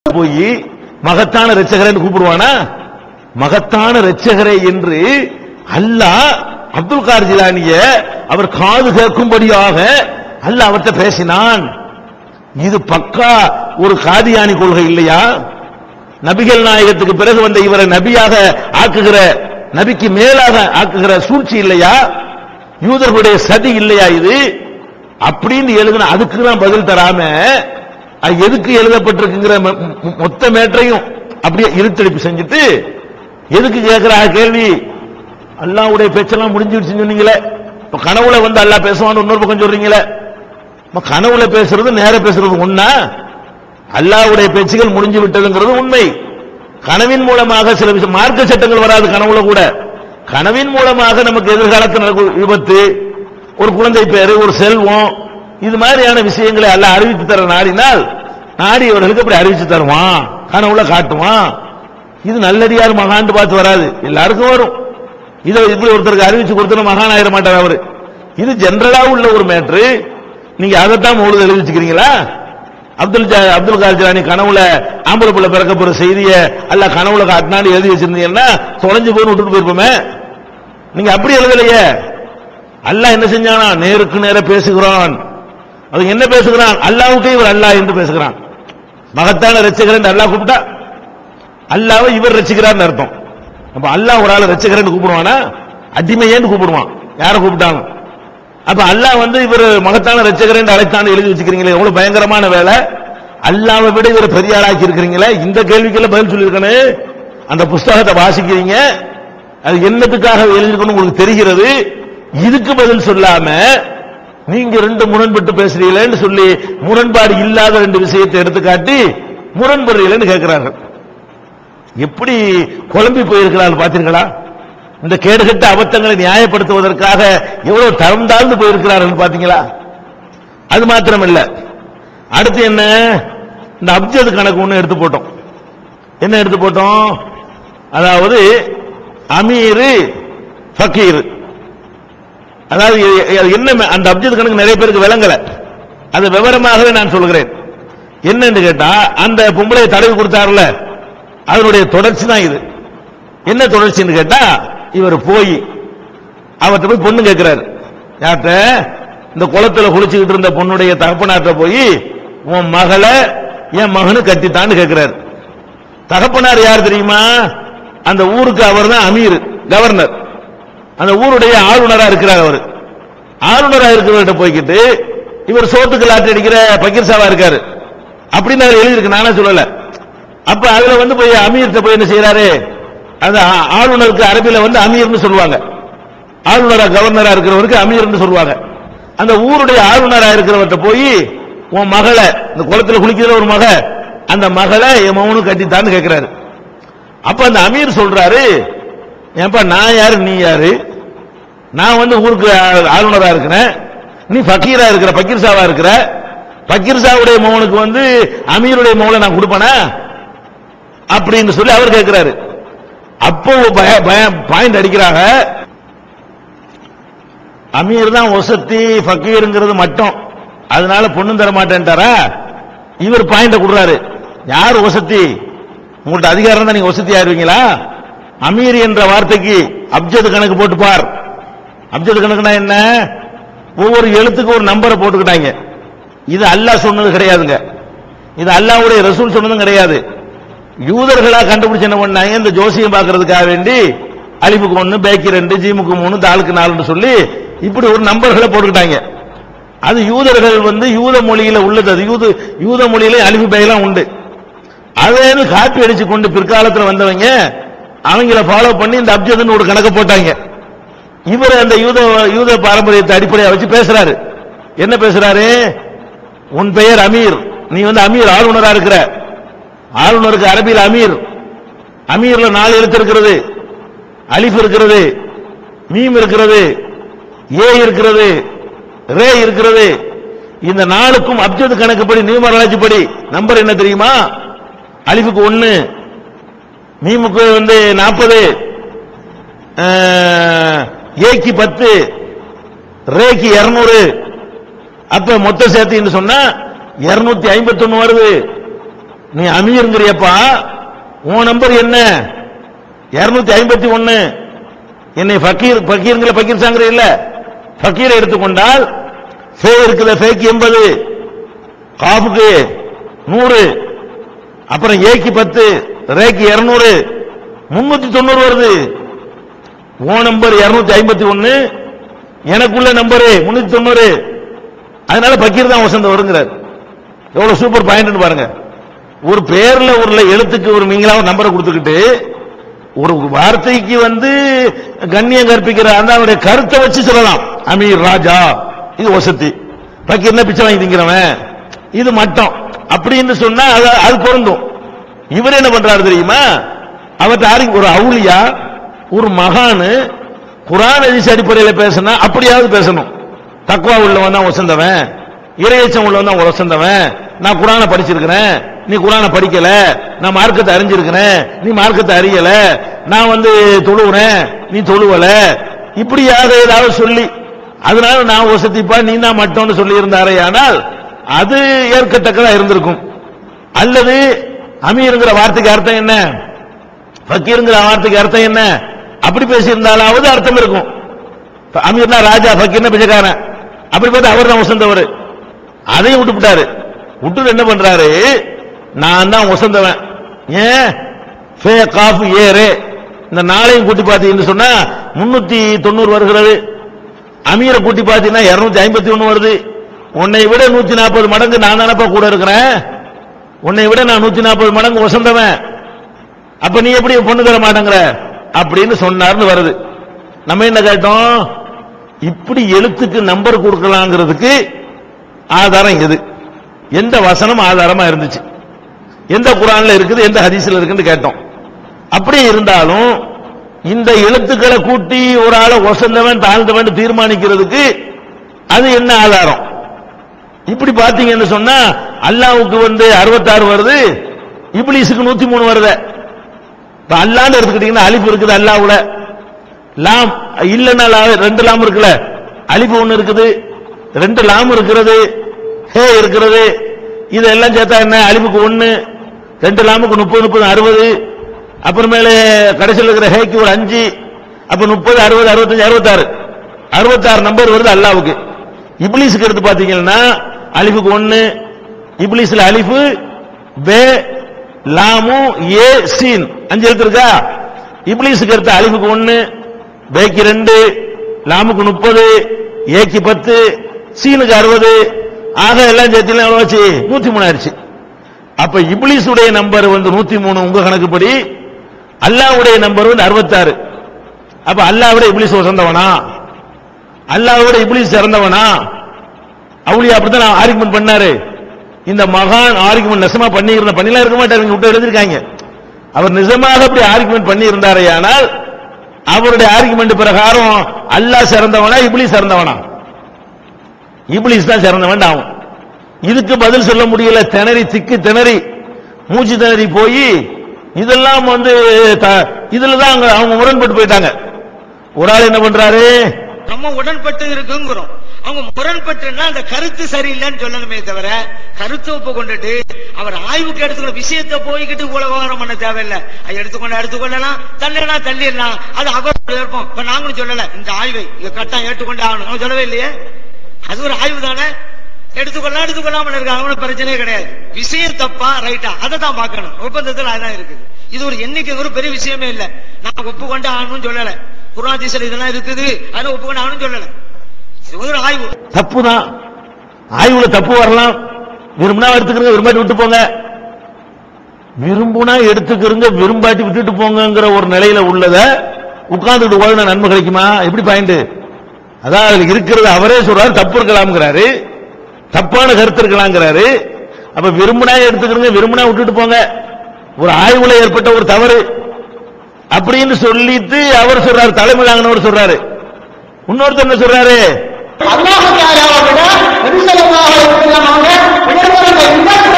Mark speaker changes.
Speaker 1: போய் மகத்தான ரட்சகரை கூப்பிடுவானா மகத்தான ரட்சகரை என்று அல்லாஹ் அப்துல் கார் ஜிலானிய அவர் காது கேட்கும்படியாக அல்லாஹ் அவர்கிட்ட பேசினான் இது பக்கா ஒரு காதியானி கொள்கை இல்லையா நபிகள் நாயகத்துக்கு பிறகு வந்த இவரை நபியாக ஆக்குகிற நபிக்கு மேலாக ஆக்குகிற சூழ்ச்சி இல்லையா யூதர்களுடைய சதி இல்லையா இது அப்படின்னு எழுதின அதுக்கு தான் பதில் தராம அது எதுக்கு எழுதப்பட்டிருக்குங்கிற மொ- மொ- மொத்த மேற்றையும் அப்படியே இருத்தடிப்பு செஞ்சுட்டு எதுக்கு கேட்கிற கேள்வி அல்லாஹ்வுடைய பேச்செல்லாம் முடிஞ்சிடுச்சுன்னு சொன்னீங்களே இப்ப கனவுல வந்து அல்லாஹ் பேசுவான்னு இன்னொரு பக்கம் சொல்றீங்களே இப்ப கனவுல பேசுறது நேர பேசுறது ஒண்ணா அல்லாஹ்வுடைய பேச்சுகள் முடிஞ்சு விட்டதுங்கிறது உண்மை கனவின் மூலமாக சில விஷயம் மார்க்க சட்டங்கள் வராது கனவுல கூட கனவின் மூலமாக நமக்கு எதிர்காலத்தில் நடக்கும் விபத்து ஒரு குழந்தை பேரு ஒரு செல்வம் இது மாதிரியான விஷயங்களை அல்லாஹ் அறிவித்து தர நாடினால் நாடியவர்களுக்கு அப்படி அறிவிச்சு தருவான் கனவுல காட்டுவான் இது நல்லடியார் மகாண்டு பார்த்து வராது எல்லாருக்கும் வரும் இதை இப்படி ஒருத்தருக்கு அறிவிச்சு கொடுத்தா மகான் ஆயிர மாட்டார் அவரு இது ஜெனரலா உள்ள ஒரு மேட்ரு நீங்க அதைத்தான் முழுது எழுதி வச்சுக்கிறீங்களா அப்துல் ஜா- அப்துல் கார் ஜிலானி கனவுல ஆம்பளை பிள்ளை பிறக்க போற செய்திய அல்ல கனவுல காட்டினான்னு எழுதி வச்சிருந்தீங்கன்னா தொலைஞ்சு போய் விட்டுட்டு போயிருப்போமே நீங்க அப்படி எழுதலையே அல்லாஹ் என்ன செஞ்சானா நேருக்கு நேர பேசுகிறான் அது என்ன பேசுகிறான் அல்லாஹ்வுக்கே இவர் அல்லாஹ் என்று பேசுகிறான் மகத்தான ரசிகரன் அல்லாஹ் கூப்பிட்டா அல்லாஹ்வை இவர் ரசிக்கிறார்னு அர்த்தம் அப்ப அல்லாஹ் ஒரு ஆளை ரசிகரன் கூப்பிடுவானா அடிமையேன்னு கூப்பிடுவான் யாரை கூப்பிட்டாலும் அப்ப அல்லாஹ் வந்து இவர் மகத்தான ரசிகரன் அழைத்தான்னு எழுதி வச்சுக்கிறீங்களே எவ்வளவு பயங்கரமான வேலை அல்லாவை விட இவர் பெரிய ஆளாக்கி இருக்கிறீங்களே இந்த கேள்விக்கெல்லாம் பதில் சொல்லியிருக்கணும் அந்த புஸ்தகத்தை வாசிக்கிறீங்க அது என்னத்துக்காக எழுதிக்கணும் உங்களுக்கு தெரிகிறது இதுக்கு பதில் சொல்லாம நீங்க ரெண்டு முரண்பட்டு பேசுறீங்களேன்னு சொல்லி முரண்பாடு இல்லாத ரெண்டு விஷயத்தை எடுத்து காட்டி முரண்படுறீங்களேன்னு கேட்கிறார்கள் எப்படி குழம்பி போயிருக்கிறார்கள் பார்த்தீர்களா இந்த கேடுகட்ட அபத்தங்களை நியாயப்படுத்துவதற்காக எவ்வளவு தரம் தாழ்ந்து போயிருக்கிறார்கள் பாத்தீங்களா அது மாத்திரமல்ல அடுத்து என்ன இந்த அப்ஜத் கணக்கு ஒண்ணு எடுத்து போட்டோம் என்ன எடுத்து போட்டோம் அதாவது அமீர் ஃபக்கீர் அதாவது இது- இது என்ன மே- அந்த அப்ஜத் கணக்கு நிறைய பேருக்கு விளங்கல அது விவரமாகவே நான் சொல்கிறேன் என்னன்னு கேட்டா அந்த பொம்பளை தடவி கொடுத்தாருல அதனுடைய தொடர்ச்சி தான் இது என்ன தொடர்ச்சின்னு கேட்டா இவர் போய் அவர்கிட்ட போய் பொண்ணு கேட்கிறாரு யார்கிட்ட இந்த குளத்துல குளிச்சுக்கிட்டு இருந்த பொண்ணுடைய தகப்பனார்ட்ட போய் உன் மகளை என் மகனு கட்டித்தான்னு கேட்கிறாரு தகப்பனார் யார் தெரியுமா அந்த ஊருக்கு அவர் தான் அமீர் கவர்னர் அந்த ஊருடைய ஆளுநரா இருக்கிறார் அவர் ஆளுநரா இருக்கிறவர்கிட்ட போய்கிட்டு இவர் சோத்துக்கு லாட்டி அடிக்கிற பக்கீர் சாவா இருக்காரு அப்படின்னு அதுல எழுதியிருக்கு நானே சொல்லல அப்ப அதுல வந்து போய் அமீர்கிட்ட போய் என்ன செய்யறாரு அந்த ஆ- ஆளுநருக்கு அரபில வந்து அமீர்னு சொல்லுவாங்க ஆளுநரா கவர்னரா இருக்கிறவருக்கு அமீர்னு சொல்லுவாங்க அந்த ஊருடைய ஆளுநரா இருக்கிறவர்கிட்ட போய் உன் மகளை இந்த குளத்துல குளிக்கிற ஒரு மக அந்த மகளை என் மகனும் கட்டித்தான்னு கேட்கிறாரு அப்ப அந்த அமீர் சொல்றாரு ஏன்பா நான் யாரு நீ யாரு நான் வந்து ஊருக்கு ஆ- ஆளுநரா இருக்கிறேன் நீ ஃபக்கீரா இருக்கிற பக்கீர் சாவா இருக்கிற பக்கீர் சாவுடைய மகனுக்கு வந்து அமீருடைய மகனை நான் கொடுப்பேனா அப்படின்னு சொல்லி அவர் கேட்கிறாரு அப்போ பாயிண்ட் அடிக்கிறாங்க அமீர் தான் ஒசத்தி ஃபக்கீருங்கிறது மட்டும் அதனால பொண்ணும் தர மாட்டேன்ட்டாரா இவர் பாயிண்ட கொடுறாரு யார் ஒசத்தி உங்கள்ட்ட அதிகாரம் தான் நீங்க ஒசத்தி ஆயிருவீங்களா அமீர் என்ற வார்த்தைக்கு அப்ஜத் கணக்கு போட்டு பார் அப்ஜத் கணக்குனா என்ன ஒவ்வொரு எழுத்துக்கு ஒரு நம்பரை போட்டுக்கிட்டாங்க இது அல்லாஹ் சொன்னது கிடையாதுங்க இது அல்லாஹ்வுடைய ரசூல் சொன்னதும் கிடையாது யூதர்களா கண்டுபிடிச்சு என்ன பண்ணாங்க இந்த ஜோசியம் பார்க்கறதுக்காக வேண்டி அலிமுக்கு ஒன்னு பேக்கி ரெண்டு ஜீமுக்கு மூணு தாளுக்கு நாலுன்னு சொல்லி இப்படி ஒரு நம்பர்களை போட்டுக்கிட்டாங்க அது யூதர்கள் வந்து யூத மொழியில உள்ளது அது யூத யூத மொழியில அலிஃபு பேலாம் உண்டு அதை காப்பி அடிச்சு கொண்டு பிற்காலத்துல வந்தவங்க அவங்கள ஃபாலோ பண்ணி இந்த அப்ஜதுன்னு ஒரு கணக்கு போட்டாங்க இவர் அந்த யூத யூத பாரம்பரியத்தை அடிப்படையா வச்சு பேசுறாரு என்ன பேசுறாரு உன் பெயர் அமீர் நீ வந்து அமீர் ஆளுநரா இருக்கிற ஆளுநருக்கு அரபியில் அமீர் அமீர்ல நாலு எழுத்து இருக்கிறது அலிஃப் இருக்கிறது மீம் இருக்கிறது ஏ இருக்கிறது ரே இருக்கிறது இந்த நாளுக்கும் அப்ஜத் கணக்குப்படி நியூமராலஜி நம்பர் என்ன தெரியுமா அலிஃபுக்கு ஒன்னு மீமுக்கு வந்து நாற்பது ஏக்கு பத்து ரேக்கு இருநூறு அப்ப மொத்த சேர்த்துன்னு சொன்னா இருநூத்தி ஐம்பத்தி ஒன்னு வருது நீ அமீருங்கிறியப்பா உன் நம்பர் என்ன இருநூத்தி ஐம்பத்தி ஒன்னு என்னை ஃபக்கீர் ஃபக்கீருங்கிற ஃபக்கீர் சாங்கிற இல்ல ஃபக்கீரை எடுத்துக்கொண்டால் ஃபே இருக்குல்ல ஃபேக்கு எண்பது காஃபுக்கு நூறு அப்புறம் ஏக்கு பத்து ரேக்கு இருநூறு முன்னூத்தி தொண்ணூறு வருது ஓ நம்பர் இருநூத்தி ஐம்பத்தி ஒன்னு எனக்குள்ள நம்பரு முன்னூத்தி தொண்ணூறு அதனால பக்கீர் தான் வசந்த வருங்கிறார் எவ்வளவு சூப்பர் பாயிண்ட் பாருங்க ஒரு பேர்ல ஒரு எழுத்துக்கு ஒரு நீங்களா ஒரு நம்பரை கொடுத்துக்கிட்டு ஒரு வார்த்தைக்கு வந்து கண்ணியம் கற்பிக்கிற அந்த அவருடைய கருத்தை வச்சு சொல்லலாம் அமீர் ராஜா இது வசதி பக்கீர்னா பிச்சை வாங்கி திங்கிறவன் இது மட்டம் அப்படின்னு சொன்னா அது அது பொருந்தும் இவர் என்ன பண்றாரு தெரியுமா அவர்கிட்ட யாருக்கு ஒரு அவுளியா ஒரு மகானு குரான் ஹதீஸ் அடிப்படையில் பேசினா அப்படியாவது பேசணும் தக்குவா உள்ளவன் தான் வசந்தவன் இறையச்சம் உள்ளவன் தான் வசந்தவன் நான் குரானை படிச்சிருக்கிறேன் நீ குரானை படிக்கல நான் மார்க்கத்தை அறிஞ்சிருக்கிறேன் நீ மார்க்கத்தை அறியல நான் வந்து தொழுவுறேன் நீ தொழுவல இப்படியாக ஏதாவது சொல்லி அதனால நான் வசதிப்பா நீ தான் மட்டம்னு சொல்லி இருந்தாரே ஆனால் அது ஏற்கத்தக்கதா இருந்திருக்கும் அல்லது அமீருங்கிற வார்த்தைக்கு அர்த்தம் என்ன ஃபக்கீருங்கிற வார்த்தைக்கு அர்த்தம் என்ன அப்படி பேசியிருந்தாலாவது அர்த்தம் இருக்கும் இப்ப அமீர்னா ராஜா ஃபக்கீர்னா பிச்சைக்காரன் அப்படி பார்த்தா அவர் தான் வசந்தவர் அதையும் விட்டு விட்டாரு விட்டு என்ன பண்றாரு நான் தான் வசந்தவன் ஏன் ஃபே காஃப் ஏறு இந்த நாளையும் கூட்டி பார்த்தீங்கன்னு சொன்னா முன்னூத்தி தொண்ணூறு வருகிறது அமீரை கூட்டி பார்த்தீங்கன்னா இருநூத்தி ஐம்பத்தி ஒண்ணு வருது உன்னை விட நூத்தி நாற்பது மடங்கு நான் தானப்பா கூட இருக்கிறேன் உன்னை விட நான் நூத்தி நாற்பது மடங்கு வசந்தவன் அப்ப நீ எப்படி பொண்ணு தர மாட்டேங்கிற அப்படின்னு சொன்னார்னு வருது நம்ம என்ன கேட்டோம் இப்படி எழுத்துக்கு நம்பர் கொடுக்கலாங்கிறதுக்கு ஆதாரம் எது எந்த வசனம் ஆதாரமா இருந்துச்சு எந்த குரான்ல இருக்குது எந்த ஹதீஸ்ல இருக்குன்னு கேட்டோம் அப்படியே இருந்தாலும் இந்த எழுத்துக்களை கூட்டி ஒரு ஆளை ஒசந்தவன் தாழ்ந்தவன் தீர்மானிக்கிறதுக்கு அது என்ன ஆதாரம் இப்படி பாத்தீங்கன்னு சொன்னா அல்லாவுக்கு வந்து அறுபத்தாறு வருது இப்லீஸுக்கு நூத்தி மூணு வருது இப்ப அல்லான்னு எடுத்துக்கிட்டீங்கன்னா அலிஃப் இருக்குது அல்லாவுல லாம் இல்லன்னா லா- ரெண்டு லாம் இருக்குல்ல அலிஃப் ஒண்ணு இருக்குது ரெண்டு லாம் இருக்கிறது ஹே இருக்கிறது இதெல்லாம் சேர்த்தா என்ன அலிஃபுக்கு ஒண்ணு ரெண்டு லாமுக்கு முப்பது முப்பது அறுபது அப்புறமேலே கடைசியில் இருக்கிற ஹேக்கு ஒரு அஞ்சு அப்ப முப்பது அறுபது அறுபத்தஞ்சு அறுபத்தாறு அறுபத்தாறு நம்பர் வருது அல்லாவுக்கு இப்லீஸுக்கு எடுத்து பாத்தீங்கன்னா அலிஃபுக்கு ஒண்ணு இப்லீஸ்ல அலிஃபு பே லாமு ஏ சீன் அஞ்சு எழுத்து இருக்கா இப்லீஸுக்கு எடுத்த அலிஃபுக்கு ஒண்ணு பேக்கு ரெண்டு லாமுக்கு முப்பது ஏக்கு பத்து சீனுக்கு அறுபது ஆக எல்லாம் சேர்த்து எவ்வளவு ஆச்சு நூத்தி மூணு ஆயிடுச்சு அப்ப இப்லீஸுடைய நம்பர் வந்து நூத்தி மூணு உங்க கணக்குப்படி அல்லாவுடைய நம்பர் வந்து அறுபத்தாறு அப்ப அல்லாவிட இப்லீஸ் வசந்தவனா அல்லாவோட இப்லீஸ் சிறந்தவனா அவளியா அப்படித்தான் ஆர்குமெண்ட் பண்ணாரு இந்த மகான் ஆர்குமெண்ட் நெசமா பண்ணி இருந்த பண்ணிலாம் இருக்க மாட்டாரு இங்க விட்டு எழுதிருக்காங்க அவர் நிஜமாக அப்படி ஆர்குமெண்ட் பண்ணி இருந்தாரே ஆனால் அவருடைய ஆர்குமெண்ட் பிரகாரம் அல்லாஹ் சிறந்தவனா இப்லீஸ் சிறந்தவனா இப்லீஸ் தான் சிறந்தவன் ஆகும் இதுக்கு பதில் சொல்ல முடியல திணறி திக்கு திணறி மூச்சு திணறி போய் இதெல்லாம் வந்து த- இதுல தான் அவங்க அவங்க முரண்பட்டு போயிட்டாங்க ஒரு ஆள் என்ன பண்றாரு
Speaker 2: நம்ம உடன்பட்டு இருக்குங்கிறோம் அவங்க முரண்பட்டுன்னா அந்த கருத்து சரியில்லைன்னு சொல்லணுமே தவிர கருத்தை ஒப்பு கொண்டுட்டு அவர் ஆய்வுக்கு எடுத்துக்கிற விஷயத்தை போய்கிட்டு உலகம் பண்ண தேவையில்லை அதை எடுத்துக்கொண்டு எடுத்துக்கொள்ளலாம் தள்ளினா தள்ளிடலாம் அது அவரோட விருப்பம் இப்ப நாங்களும் சொல்லல இந்த ஆய்வை இங்க கட்டம் ஏற்றுக்கொண்டு ஆகணும் நம்ம சொல்லவே இல்லையே அது ஒரு ஆய்வு தானே எடுத்துக்கொள்ளலாம் எடுத்துக்கொள்ளாமல் இருக்க அவனுக்கு பிரச்சனையே கிடையாது விஷயம் தப்பா ரைட்டா அதை தான் பார்க்கணும் ஒப்பந்தத்தில் அதுதான் இருக்குது இது ஒரு எண்ணிக்கை ஒரு பெரிய விஷயமே இல்ல நான் ஒப்புக்கொண்டு ஆகணும்னு சொல்லல குராதிசல் இதெல்லாம் இருக்குது அதனால ஒப்புக்கொண்டு ஆகணும்னு சொல்லல இது ஒரு ஆய்வு
Speaker 1: தப்பு தான் ஆய்வுல தப்பு வரலாம் விரும்பினா எடுத்துக்கிறங்க விரும்பாட்டி விட்டு போங்க விரும்புனா எடுத்துக்கிறங்க விரும்பாட்டி விட்டுட்டு போங்கங்கிற ஒரு நிலையில உள்ளத உட்கார்ந்துட்டு ஓதுன நன்மை கிடைக்குமா எப்படி பாயிண்ட் அதான் அதுல இருக்கிறது அவரே சொல்றாரு தப்பு இருக்கலாம்ங்கிறாரு தப்பான கருத்து இருக்கலாங்கிறாரு அப்ப விரும்பினா எடுத்துக்கிறங்க விரும்பினா விட்டுட்டு போங்க ஒரு ஆய்வுல ஏற்பட்ட ஒரு தவறு அப்படின்னு சொல்லிட்டு அவர் சொல்றாரு தலைமை தாங்கினவர் சொல்றாரு இன்னொருத்தர் என்ன சொல்றாரு
Speaker 3: அல்லாஹ் தாலாவை விட நபி ஸல்லல்லாஹு அலைஹி வஸல்லம் அவங்க உயர்ந்தவங்க இல்ல